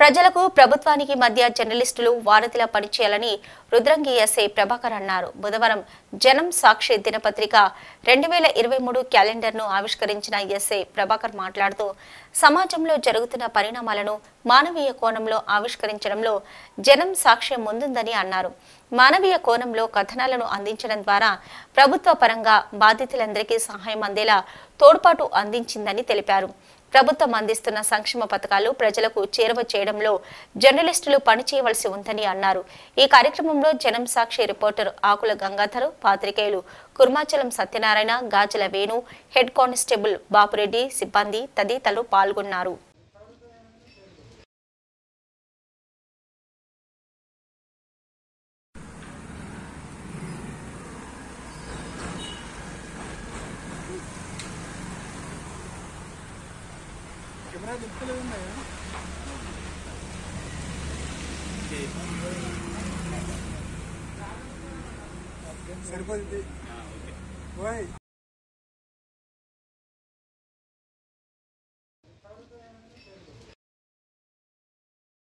ప్రజలకు ప్రభుత్వానికి మధ్య జర్నలిస్టులు వారధిలా పనిచేయాలని రుద్రంగి ఎస్ఐ ప్రభాకర్ అన్నారు బుధవారం జనం సాక్షి దినపత్రిక రెండు వేల ఇరవై మూడు క్యాలెండర్ను ఆవిష్కరించిన ఎస్ఐ ప్రభాకర్ మాట్లాడుతూ సమాజంలో జరుగుతున్న పరిణామాలను మానవీయ కోణంలో ఆవిష్కరించడంలో జనం సాక్ష్యం ముందుందని అన్నారు మానవీయ కోణంలో కథనాలను అందించడం ద్వారా ప్రభుత్వ పరంగా బాధితులందరికీ సహాయం అందేలా తోడ్పాటు అందించిందని తెలిపారు ప్రభుత్వం అందిస్తున్న సంక్షేమ పథకాలు ప్రజలకు చేరువ చేయడంలో జర్నలిస్టులు పనిచేయవలసి ఉందని అన్నారు ఈ కార్యక్రమంలో జనం సాక్షి రిపోర్టర్ ఆకుల గంగాధర్ పాత్రికేయులు కుర్మాచలం సత్యనారాయణ గాజల వేణు హెడ్ కానిస్టేబుల్ బాపురెడ్డి సిబ్బంది తదితరులు పాల్గొన్నారు కెమెరా దింపలేదు ఉన్నాయా సరిపోతుంది ఓయ్